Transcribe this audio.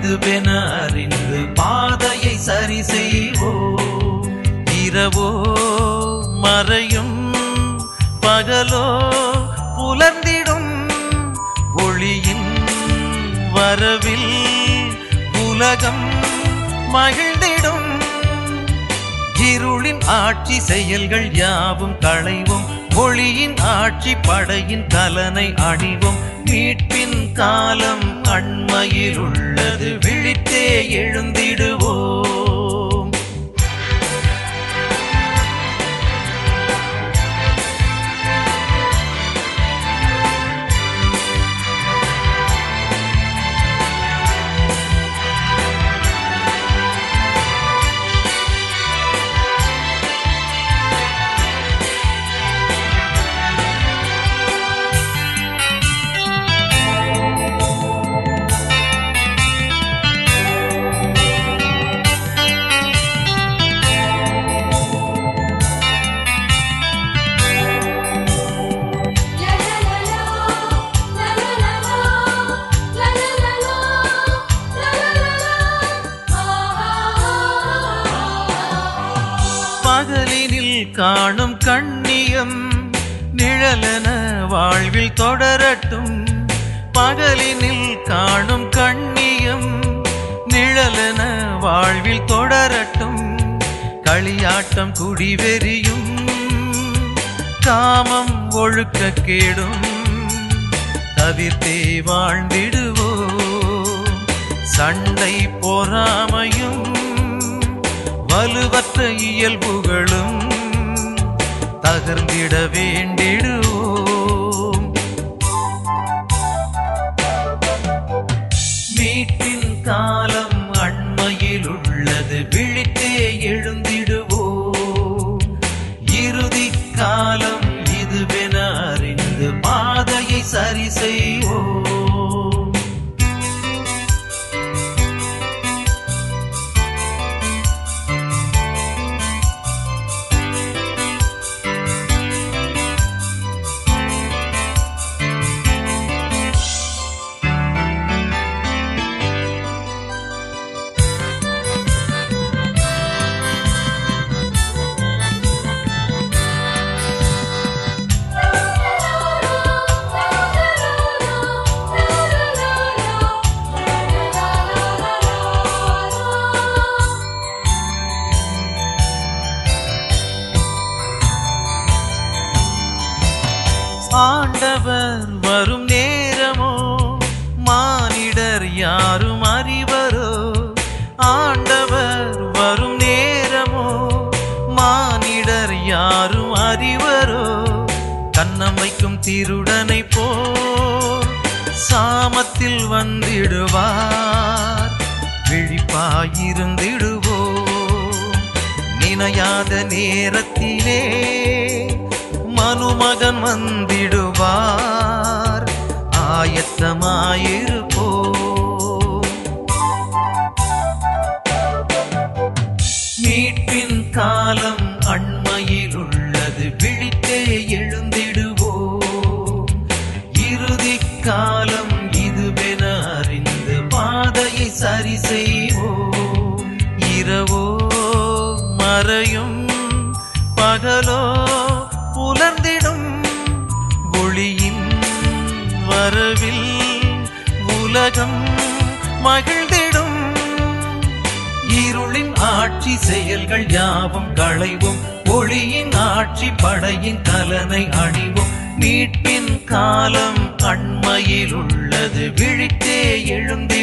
இதுவென அறிந்து பாதையை சரி செய்வோம் இரவோ மறையும் பகலோ புலர்ந்திடும் ஒளியின் வரவில் உலகம் மகிழ்ந்திடும் இருளின் ஆட்சி செயல்கள் யாவும் களைவும் ஒளியின் ஆட்சி படையின் கலனை அணிவும் மீட்பின் காலம் அண்மையில் உள்ளது விழித்தே எழுந்திடுவோம் La la la la, la la la la, la la la la, la la la la, ah பகலினில் காணும் கண்ணியம் நிழலென வாழ்வில் தொடரட்டும் பகலினில் காணும் கண்ணியம் நிழலென வாழ்வில் தொடரட்டும் களியாட்டம் குடிவெறியும் காமம் ஒழுக்க கேடும் தவிர்த்தே வாழ்ந்திடுவோம் சண்டை பொறாமையும் வலுவற்ற இயல்புகளும் தகர்ந்திட வேண்டிடுவோம் மீட்பின் காலம் அண்மையில் உள்ளது விழித்தே எழுந்திடுவோம் இறுதி காலம் இதுவென அறிந்து பாதையை சரி செய்வோம் ஆண்டவர் வரும் நேரமோ மானிடர் யாரும் அறிவரோ ஆண்டவர் வரும் நேரமோ மானிடர் யாரும் அறிவரோ கண்ணம் வைக்கும் திருடனை போ சாமத்தில் வந்திடுவார் விழிப்பாயிருந்திடுவோம் நினையாத நேரத்திலே மனுமகன் வந்திடுவார் ஆயத்தமாயிருப்போம் மீட்பின் காலம் அண்மையில் உள்ளது விழித்தே எழுந்திடுவோம் இறுதி காலம் இதுவென அறிந்து பாதையை சரி செய்வோம் இரவோ மறையும் பகலோ புலர்ந்திடும் ஒளியின் வரவில் உலகம் மகிழ்ந்திடும் இருளின் ஆட்சி செயல்கள் யாவும் களைவும் ஒளியின் ஆட்சி படையின் கலனை அணிவும் மீட்பின் காலம் அண்மையில் உள்ளது விழித்தே எழுந்தி